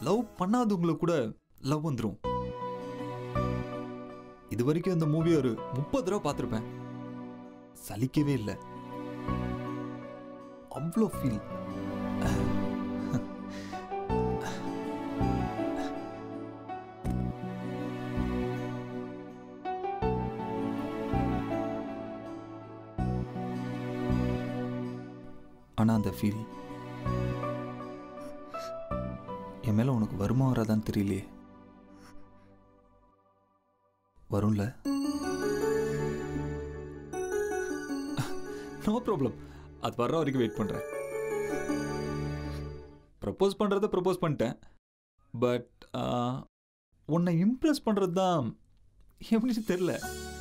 Love பண்ணாதவங்களுக்கு கூட love வந்துடும் இது வரைக்கும் இந்த மூவி ஒரு முப்பது தடவை பார்த்துருப்பேன் சலிக்கவே இல்லை அவ்வளோ ஃபீல் ஆனால் அந்த ஃபீல் என் மேலே உனக்கு வருமா வராதான்னு தெரியலையே வரும்ல நோ ப்ராப்ளம் அது வர்ற வரைக்கும் வெயிட் பண்ணுறேன் ப்ரப்போஸ் பண்ணுறத ப்ரப்போஸ் பண்ணிட்டேன் பட் உன்னை இம்ப்ரெஸ் பண்ணுறது தான் எப்படின்னு தெரில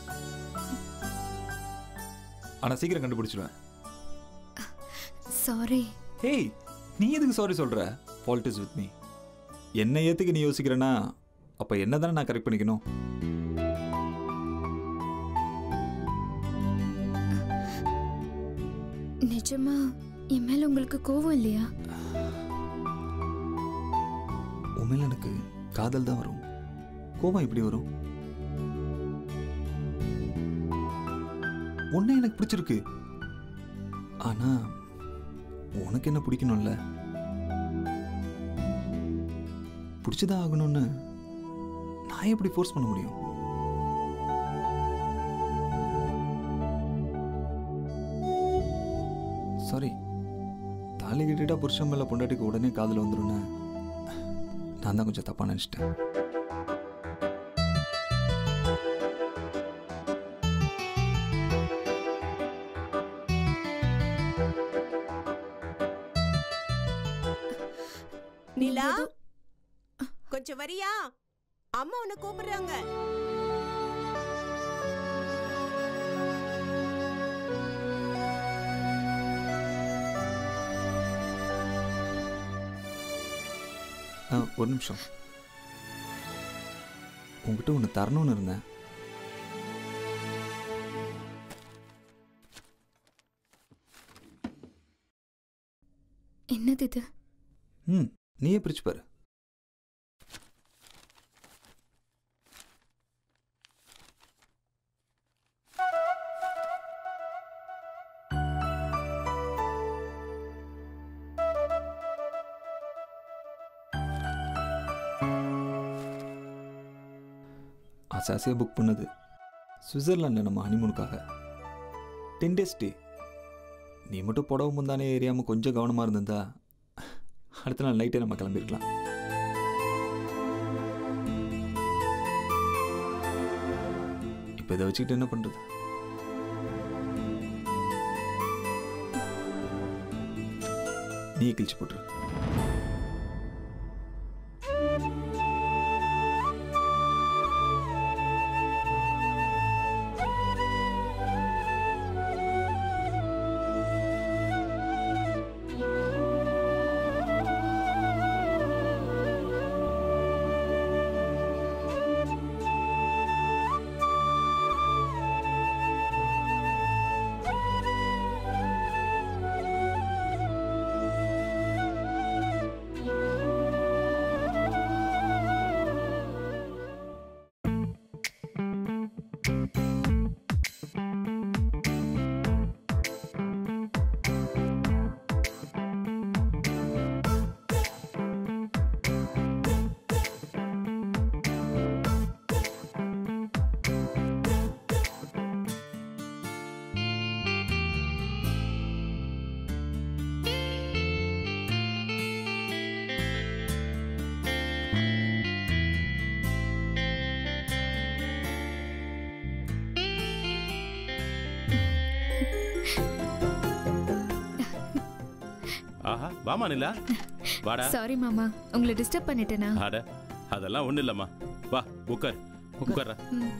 ஆனால் சீக்கிரம் கண்டுபிடிச்சிடுவேன் சாரி ஹேய் நீ எதுக்கு சாரி சொல்கிற ஃபால்ட் இஸ் வித் மீ என்னை ஏற்றுக்கு நீ யோசிக்கிறேன்னா அப்போ என்ன தானே நான் கரெக்ட் பண்ணிக்கணும் நிஜமா என் மேல உங்களுக்கு கோவம் இல்லையா உண்மையில் எனக்கு காதல் தான் வரும் கோபம் எப்படி வரும் உன்னை எனக்கு பிடிச்சிருக்கு ஆனா உனக்கு என்ன பிடிக்கணும்ல பிடிச்சதான் ஆகணும்னு நான் எப்படி ஃபோர்ஸ் பண்ண முடியும் சாரி தாலி கட்டிட்டா புருஷன் மேல பொண்டாட்டிக்கு உடனே காதல் வந்துருன்னு நான் தான் கொஞ்சம் தப்பா நினச்சிட்டேன் நிலா கொஞ்சம் வரியா அம்மா உன்னை கூப்பிடுறாங்க ஆ, ஒரு நிமிஷம் உங்ககிட்ட ஒன்று தரணும்னு இருந்தேன் என்னது இது ம் நீயே பிரிச்சு பாரு ஆசாசியாக புக் பண்ணது சுவிட்சர்லாண்டில் நம்ம ஹனிமூனுக்காக டென் டேஸ் டே நீ மட்டும் புடவை முந்தானே ஏறியாமல் கொஞ்சம் கவனமாக இருந்திருந்தா அடுத்த நாள் நைட்டே நம்ம கிளம்பிருக்கலாம் இப்போ இதை வச்சுக்கிட்டு என்ன பண்ணுறது நீ கிழிச்சு போட்டுரு ஆஹா வாமா நிலா வாடா சாரி மாமா உங்களை டிஸ்டர்ப் பண்ணிட்டேனா அட அதெல்லாம் ஒண்ணும் இல்லம்மா வா உட்கார் உட்கார்றா ம்.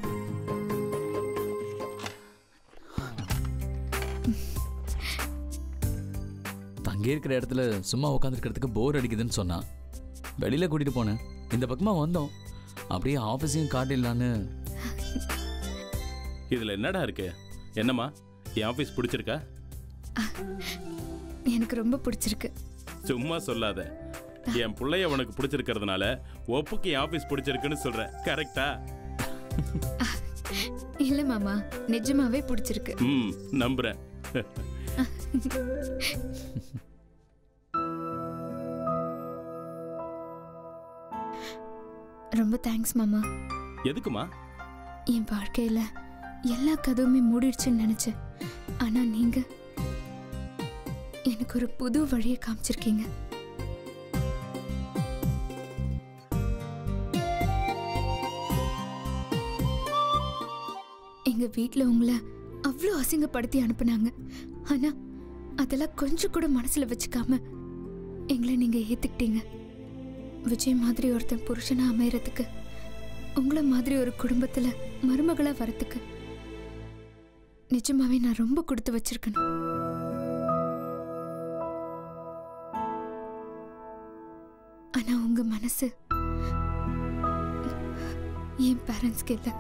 தங்கி இருக்கிற இடத்துல சும்மா உட்காந்துருக்கிறதுக்கு போர் அடிக்குதுன்னு சொன்னான் வெளியில கூட்டிட்டு போனேன் இந்த பக்கமா வந்தோம் அப்படியே ஆஃபீஸையும் காட்டிடலான்னு இதுல என்னடா இருக்கு என்னம்மா என் ஆபீஸ் பிடிச்சிருக்கா எனக்கு ரொம்ப பிடிச்சிருக்கு சும்மா சொல்லாத கரெக்ட் தான் என் பிள்ளைய உனக்கு பிடிச்சிருக்கிறதுனால ஒப்புக்கு என் ஆபீஸ் பிடிச்சிருக்குன்னு சொல்ற கரெக்டா இல்ல மாமா நிஜமாவே பிடிச்சிருக்கு ம் நம்புறேன் ரொம்ப தேங்க்ஸ் மாமா எதுக்குமா என் வாழ்க்கையில எல்லா கதவுமே மூடிடுச்சுன்னு நினைச்சேன் ஆனா நீங்க எனக்கு ஒரு புது வழியை காமிச்சிருக்கீங்க எங்க வீட்ல உங்களை அவ்வளோ அசிங்கப்படுத்தி அனுப்புனாங்க ஆனா அதெல்லாம் கொஞ்சம் கூட மனசுல வச்சுக்காம எங்களை நீங்க ஏத்துக்கிட்டீங்க விஜய் மாதிரி ஒருத்தன் புருஷனா அமையறதுக்கு உங்களை மாதிரி ஒரு குடும்பத்துல மருமகளா வரத்துக்கு நிஜமாவே நான் ரொம்ப கொடுத்து வச்சிருக்கணும் ஆனா உங்க மனசு என் பேரண்ட்ஸ்க்கு இல்லை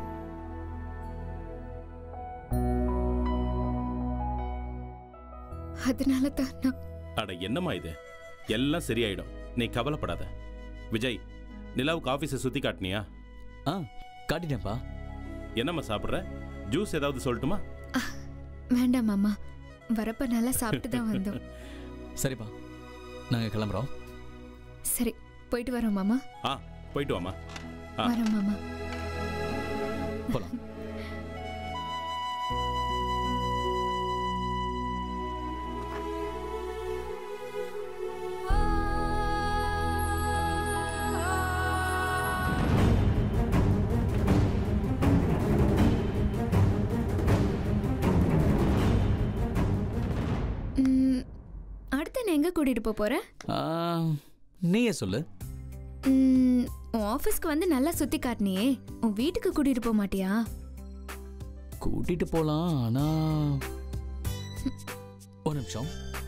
அதனால தான் நான் அட என்னம்மா இது எல்லாம் சரியாயிடும் நீ கவலைப்படாத விஜய் நிலாவுக்கு ஆபீஸை சுத்தி காட்டினியா ஆ காட்டிட்டேன்ப்பா என்னம்மா சாப்பிட்ற ஜூஸ் ஏதாவது சொல்லட்டுமா வேண்டாம் மாமா வரப்ப நல்லா சாப்பிட்டு தான் வந்தோம் சரிப்பா நாங்கள் கிளம்புறோம் சரி போயிட்டு வரோம் மாமா ஆ போயிட்டு வாமா ஆ. வரோம் மாமா போகலாம் ம், அடுத்து நான் எங்க கூட்டிட்டு போப் போற ஆ, நீயே சொல்லு ம், உன் ஆஃபீஸ்க்கு வந்து நல்லா சுத்தி காட்டினியே உன் வீட்டுக்கு கூட்டிட்டு போக மாட்டியா கூட்டிட்டு போகலாம் ஆனா ஒரு நிமிஷம்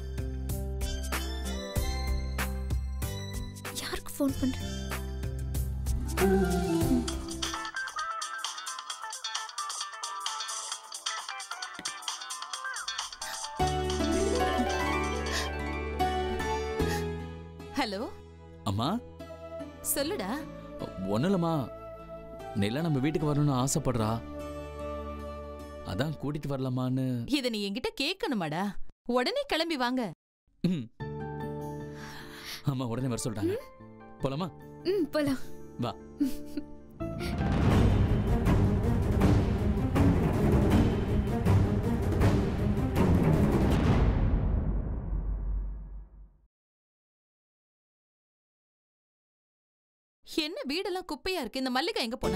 யாருக்கு ஃபோன் பண்ற ஹலோ அம்மா சொல்லுடா ஒன்றும் இல்லைம்மா நிலா நம்ம வீட்டுக்கு வரணும்னு ஆசைப்படுறா அதான் கூட்டிட்டு வரலாமான்னு இத நீ என்கிட்ட கேட்கணுமாடா உடனே கிளம்பி வாங்க ம். அம்மா உடனே வர சொல்லிட்டாங்க போலாமா ம் போலாம் வா என்ன வீடெல்லாம் குப்பையா இருக்கு இந்த மல்லிகா எங்க போனா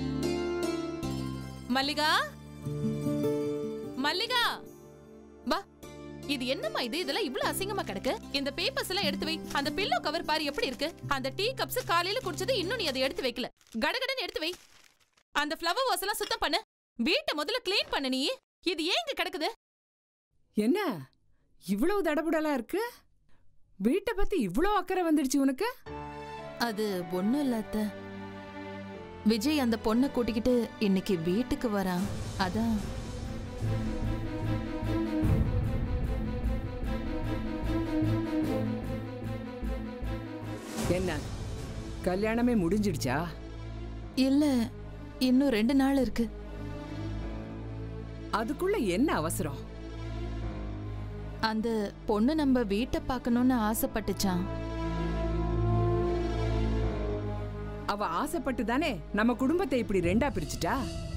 மல்லிகா மல்லிகா வா இது என்னம்மா இது இதெல்லாம் இவ்ளோ அசிங்கமா கிடக்கு இந்த பேப்பர்ஸ் எல்லாம் எடுத்து வை அந்த பில்லோ கவர் பாரு எப்படி இருக்கு அந்த டீ கப்ஸ் காலையில குடிச்சது இன்னும் நீ அதை எடுத்து வைக்கல கடகடன்னு எடுத்து வை அந்த ஃப்ளவர் வாஸ் எல்லாம் சுத்தம் பண்ணு வீட்டை முதல்ல க்ளீன் பண்ணு நீ இது ஏன் இங்க கிடக்குது என்ன இவ்வளவு தடபுடலா இருக்கு வீட்டை பத்தி இவ்வளோ அக்கறை வந்துடுச்சு உனக்கு அது ஒண்ணும் இல்ல அத்தை விஜய் அந்த பொண்ணை கூட்டிக்கிட்டு இன்னைக்கு வீட்டுக்கு வரான் அதான் என்ன கல்யாணமே முடிஞ்சிடுச்சா இல்ல இன்னும் ரெண்டு நாள் இருக்கு அதுக்குள்ள என்ன அவசரம் அந்த பொண்ணு நம்ம வீட்டை பார்க்கணும்னு ஆசைப்பட்டுச்சான் அவ ஆசைப்பட்டு தானே நம்ம குடும்பத்தை இப்படி ரெண்டா பிரிச்சுட்டா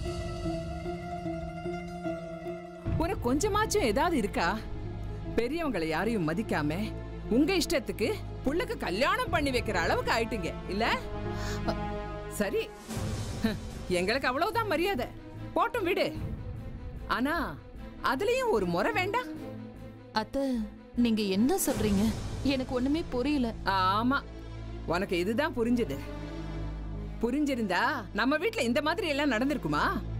உனக்கு கொஞ்சமாச்சும் ஏதாவது இருக்கா பெரியவங்களை யாரையும் மதிக்காம உங்க இஷ்டத்துக்கு புள்ளைக்கு கல்யாணம் பண்ணி வைக்கிற அளவுக்கு ஆயிட்டீங்க இல்ல சரி ஹ், எங்களுக்கு அவ்வளவுதான் மரியாதை போட்டும் விடு ஆனா அதுலயும் ஒரு முறை வேண்டாம் அத்தை நீங்க என்ன சொல்றீங்க எனக்கு ஒண்ணுமே புரியல ஆமா உனக்கு இதுதான் புரிஞ்சது புரிஞ்சிருந்தா நம்ம வீட்ல இந்த மாதிரி எல்லாம் நடந்திருக்குமா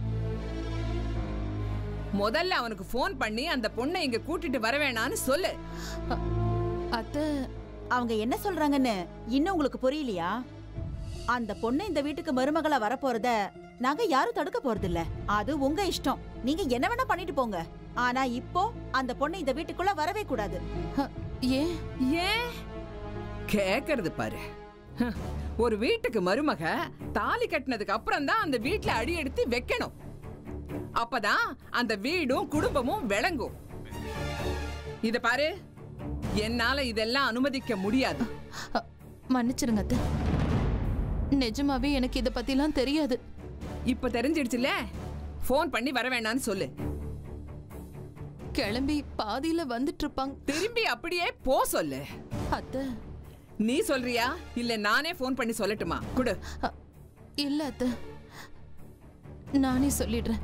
முதல்ல அவனுக்கு ஃபோன் பண்ணி அந்த பொண்ணை இங்க கூட்டிட்டு வர வேணான்னு சொல்லு அத்தை அவங்க என்ன சொல்றாங்கன்னு இன்னும் உங்களுக்கு புரியலையா அந்த பொண்ணு இந்த வீட்டுக்கு மருமகளா வரப்போறத நாங்க யாரும் தடுக்க போறது இல்ல அது உங்க இஷ்டம் நீங்க என்ன வேணா பண்ணிட்டு போங்க ஆனா இப்போ அந்த பொண்ணு இந்த வீட்டுக்குள்ள வரவே கூடாது ஏன் ஏன் கேக்குறது பாரு ஹம், ஒரு வீட்டுக்கு மருமக தாலி கட்டினதுக்கு அப்புறம் தான் அந்த வீட்ல அடி எடுத்து வைக்கணும் அப்பதான் அந்த வீடும் குடும்பமும் விளங்கும் இத பாரு என்னால இதெல்லாம் அனுமதிக்க முடியாது அ, மன்னிச்சிருங்க அத்தை நிஜமாவே எனக்கு இத பத்திலாம் தெரியாது இப்ப தெரிஞ்சிடுச்சுல ஃபோன் பண்ணி வர வேணாம்னு சொல்லு கிளம்பி பாதியில வந்துட்டு இருப்பாங்க திரும்பி அப்படியே போ சொல்லு அத்தை நீ சொல்றியா இல்ல நானே ஃபோன் பண்ணி சொல்லட்டுமா குடு அ, இல்ல அத்தை நானே சொல்லிடுறேன்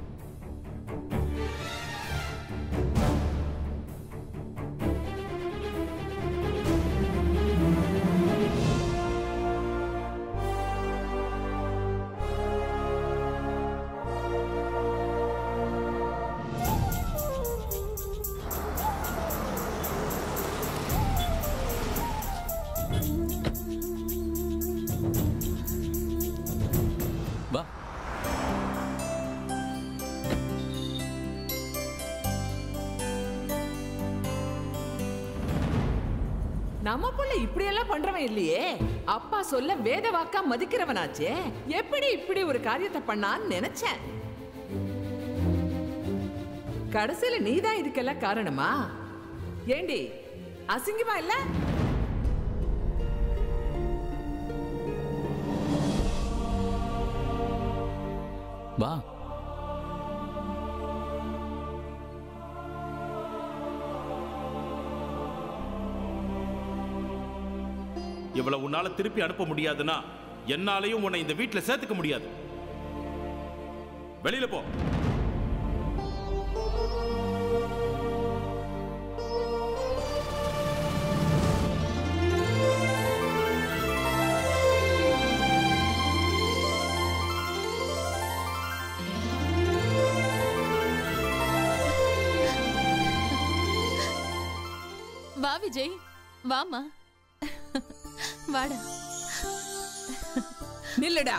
வா நம்ம புள்ள இப்படி எல்லாம் பண்றவன் இல்லையே அப்பா சொல்ல வேத வாக்கா மதிக்கிறவனாச்சே எப்படி இப்படி ஒரு காரியத்தை பண்ணான்னு நினைச்சேன் கடைசியில நீதான் இதுக்கெல்லாம் காரணமா ஏண்டி அசிங்கமா இல்ல வா இவளை உன்னால திருப்பி அனுப்ப முடியாதுன்னா என்னாலையும் உன்னை இந்த வீட்ல சேர்த்துக்க முடியாது வெளியில போ வா விஜய் வாமா வாடா நில்லுடா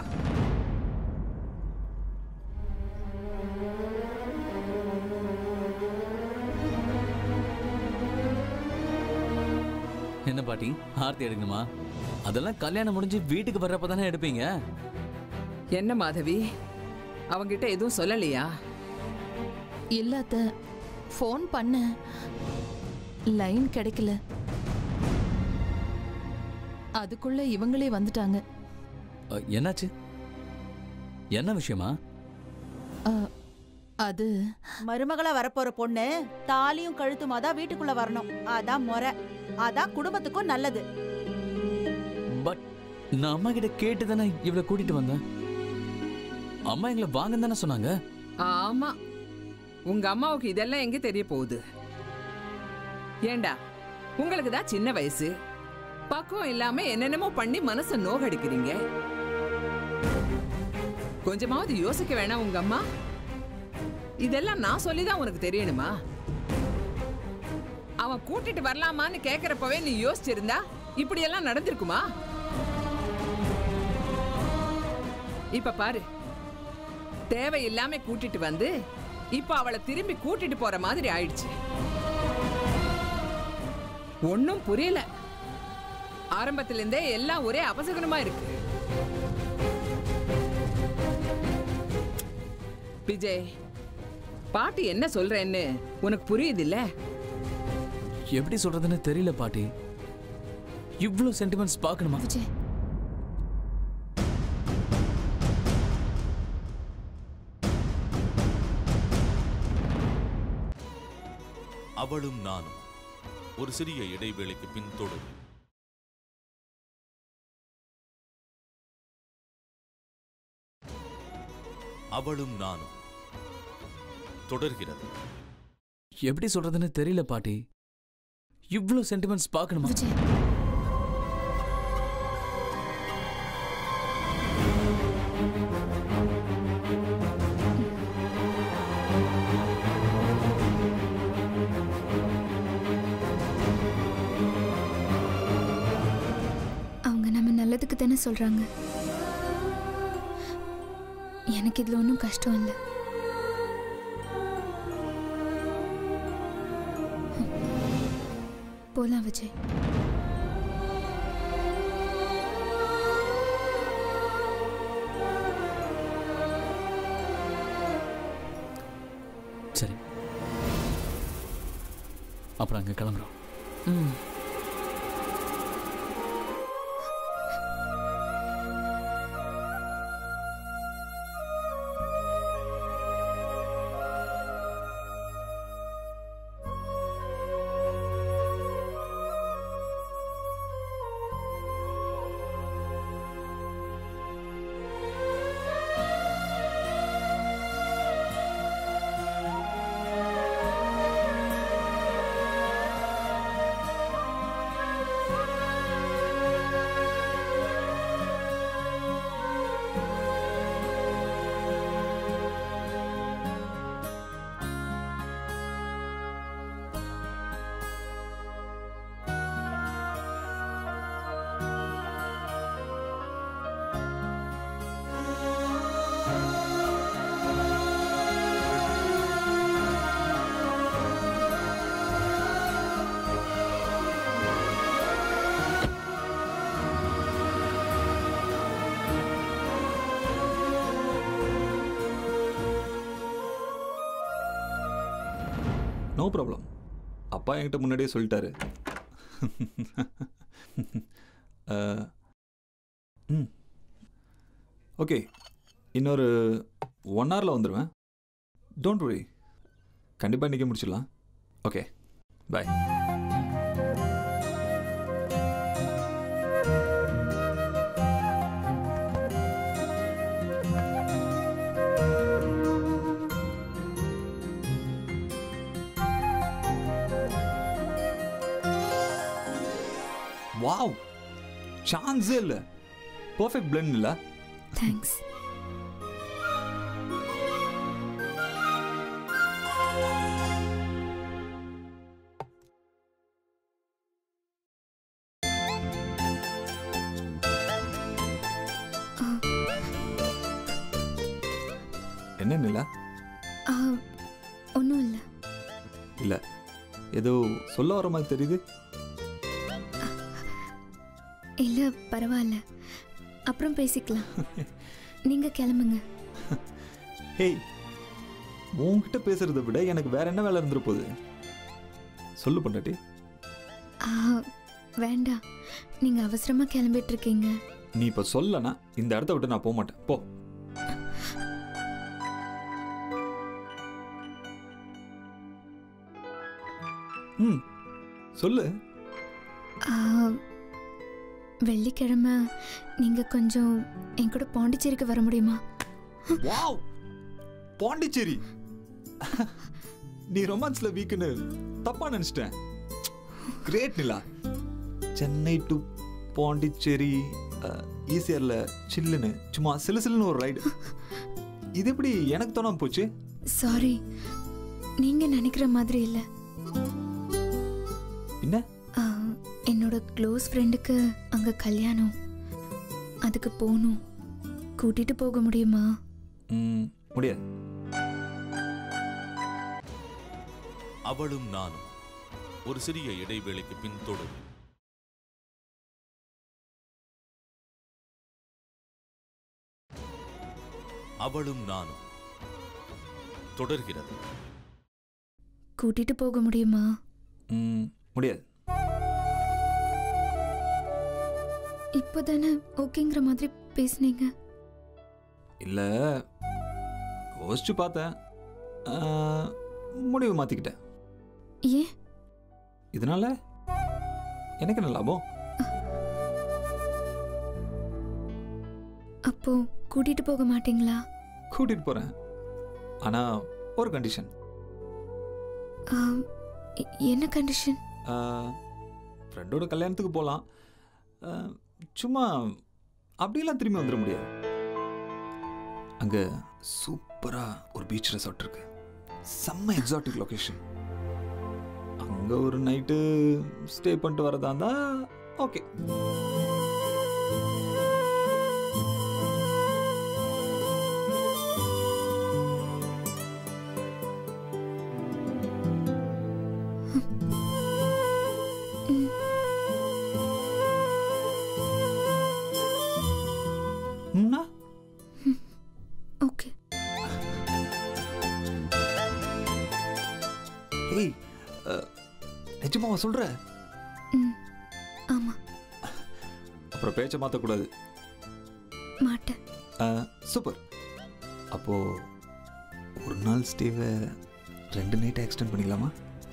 என்ன பாட்டி ஆர்த்தி எடுக்கணுமா அதெல்லாம் கல்யாணம் முடிஞ்சு வீட்டுக்கு வர்றப்ப தானே எடுப்பீங்க என்ன மாதவி அவங்கிட்ட எதுவும் சொல்லலையா இல்ல அத்தை ஃபோன் பண்ண லைன் கிடைக்கல அதுக்குள்ள இவங்களே வந்துட்டாங்க அ, என்னாச்சு என்ன விஷயமா அ, அது மருமகளா வரப்போற பொண்ணு தாலியும் கழுத்துமா தான் வீட்டுக்குள்ள வரணும் அதான் முறை அதான் குடும்பத்துக்கும் நல்லது பட் நான் அம்மா கிட்ட கேட்டு தானே இவளை கூட்டிட்டு வந்தேன் அம்மா எங்களை வாங்கன்னு தானே சொன்னாங்க ஆமா உங்க அம்மாவுக்கு இதெல்லாம் எங்க தெரிய போகுது ஏண்டா உங்களுக்கு தான் சின்ன வயசு பக்குவம் இல்லாம என்னென்னமோ பண்ணி மனச நோகடிக்கிறீங்க கொஞ்சமாவது யோசிக்க வேணாம் உங்க அம்மா இதெல்லாம் நான் சொல்லிதான் உனக்கு தெரியணுமா அவன் கூட்டிட்டு வரலாமான்னு கேக்குறப்பவே நீ யோசிச்சிருந்தா இப்படி எல்லாம் நடந்திருக்குமா இப்ப பாரு தேவையில்லாம கூட்டிட்டு வந்து இப்ப அவளை திரும்பி கூட்டிட்டு போற மாதிரி ஆயிடுச்சு ஒன்னும் புரியல ஆரம்பத்துல இருந்தே எல்லாம் ஒரே அபசகனமா இருக்கு விஜய் பாட்டி என்ன சொல்றேன்னு உனக்கு புரியுது இல்ல எப்படி சொல்றதுன்னு தெரியல பாட்டி இவ்ளோ சென்டிமெண்ட்ஸ் பார்க்கணுமா விஜய் அவளும் நானும் ஒரு சிறிய இடைவேளைக்கு பின் தொடரும் அவளும் நானும் தொடர்கிறது எப்படி சொல்றதுன்னு தெரியல பாட்டி இவ்ளோ சென்டிமெண்ட்ஸ் பார்க்கணுமா விஜய் அவங்க நம்ம நல்லதுக்கு தானே சொல்றாங்க எனக்கு இதுல ஒன்றும் கஷ்டம் இல்லை போலாம் விஜய் சரி அப்புறம் அங்கே கிளம்புறோம் ம் நோ ப்ராப்ளம் அப்பா என்கிட்ட முன்னாடியே சொல்லிட்டாரு அஹ், ம் ஓகே இன்னொரு ஒன் ஹவரில் வந்துடுவேன் டோன்ட் worry கண்டிப்பாக இன்றைக்கி முடிச்சிடலாம் ஓகே பாய் வாவ் சான்ஸே இல்லை பர்ஃபெக்ட் பிளெண்ட் இல்லை தேங்க்ஸ் என்ன நிலா ஒன்றும் இல்லை இல்லை ஏதோ சொல்ல வர மாதிரி தெரியுது இல்லை பரவாயில்ல அப்புறம் பேசிக்கலாம் நீங்கள் கிளம்புங்க ஹேய் உன்கிட்ட பேசுறதை விட எனக்கு வேற என்ன வேலை இருந்துற போகுது சொல்லு பொண்டாட்டி ஆ, வேண்டாம் நீங்கள் அவசரமாக கிளம்பிட்டு இருக்கீங்க நீ இப்போ சொல்லனா இந்த இடத்த விட்டு நான் போக மாட்டேன் போ ம் சொல்லு ஆ, வெள்ளிக்கிழமை நீங்கள் கொஞ்சம் என் கூட பாண்டிச்சேரிக்கு வர முடியுமா வாவ் பாண்டிச்சேரி நீ ரொமான்ஸ்ல வீக்குன்னு தப்பா நினைச்சிட்டேன் கிரேட் நிலா சென்னை டு பாண்டிச்சேரி ஈசியர்ல சில்லுன்னு சும்மா சிலு சிலுன்னு ஒரு ரைடு இது எப்படி எனக்கு தோணாம போச்சு சாரி நீங்கள் நினைக்கிற மாதிரி இல்லை என்ன ஆ, என்னோட க்ளோஸ் ஃப்ரெண்டுக்கு அங்கே கல்யாணம் அதுக்கு போகணும் கூட்டிட்டு போக முடியுமா ம், முடியாது அவளும் நானும் ஒரு சிறிய இடைவேளைக்கு பின் தொடரும் அவளும் நானும் தொடர்கிறது கூட்டிட்டு போக முடியுமா ம், முடியாது இப்போதானே ஓகேங்கிற மாதிரி பேசுனீங்க இல்ல யோசிச்சு பார்த்தேன் ஆ, முடிவு மாத்திக்கிட்டேன் ஏன் இதனால எனக்கு என்ன லாபம் அப்போ கூட்டிட்டு போக மாட்டீங்களா கூட்டிட்டு போறேன் ஆனா ஒரு கண்டிஷன் ஆ, எ- என்ன கண்டிஷன் ஃப்ரெண்டோட கல்யாணத்துக்கு போகலாம் சும்மா அப்படியெல்லாம் திரும்பி வந்துட முடியாது அங்க சூப்பரா ஒரு பீச் ரெசார்ட் இருக்கு செம்ம எக்ஸாட்டிக் லொகேஷன் அங்க ஒரு நைட்டு ஸ்டே பண்ணிட்டு வரதா இருந்தா ஓகே ம்னா ஓகே நிஜமாவா சொல்ற ம் ஆமா அப்புறம் பேச்ச மாற்றக்கூடாது மாட்டேன் சூப்பர் அப்போ ஒரு நாள் ஸ்டேவை ரெண்டு நைட்டை எக்ஸ்டெண்ட் பண்ணிக்கலாமா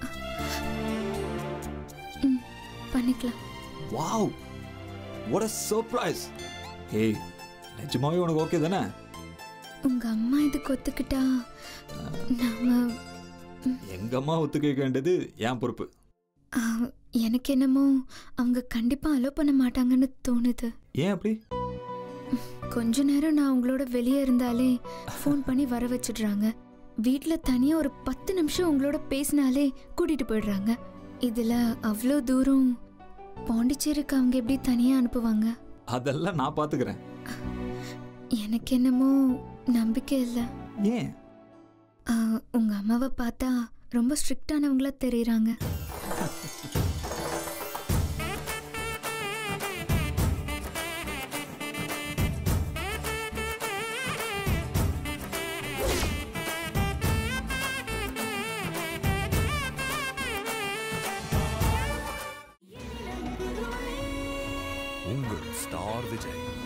ம் பண்ணிக்கலாம் வாவ் வாட் அ சர்ப்ரைஸ் ஏய் நிஜமாவே உனக்கு ஓகே தானே உங்க அம்மா இதுக்கு ஒத்துக்கிட்டா நாம எங்க அம்மா ஒத்துக்க வைக்க வேண்டியது என் பொறுப்பு ஆ, எனக்கு என்னமோ அவங்க கண்டிப்பா அலோ பண்ண மாட்டாங்கன்னு தோணுது ஏன் அப்படி கொஞ்ச நேரம் நான் உங்களோட வெளியே இருந்தாலே ஃபோன் பண்ணி வர வச்சிடுறாங்க வீட்டில் தனியாக ஒரு பத்து நிமிஷம் உங்களோட பேசினாலே கூட்டிட்டு போயிடுறாங்க இதில் அவ்வளோ தூரம் பாண்டிச்சேரிக்கு அவங்க எப்படி தனியாக அனுப்புவாங்க அதெல்லாம் நான் பாத்துக்கிறேன் எனக்கு என்னமோ நம்பிக்கை இல்லை ஏன் உங்கள் அம்மாவை பார்த்தா ரொம்ப ஸ்ட்ரிக்டானவங்களா தெரியுறாங்க உங்கள் ஸ்டார் விஜய்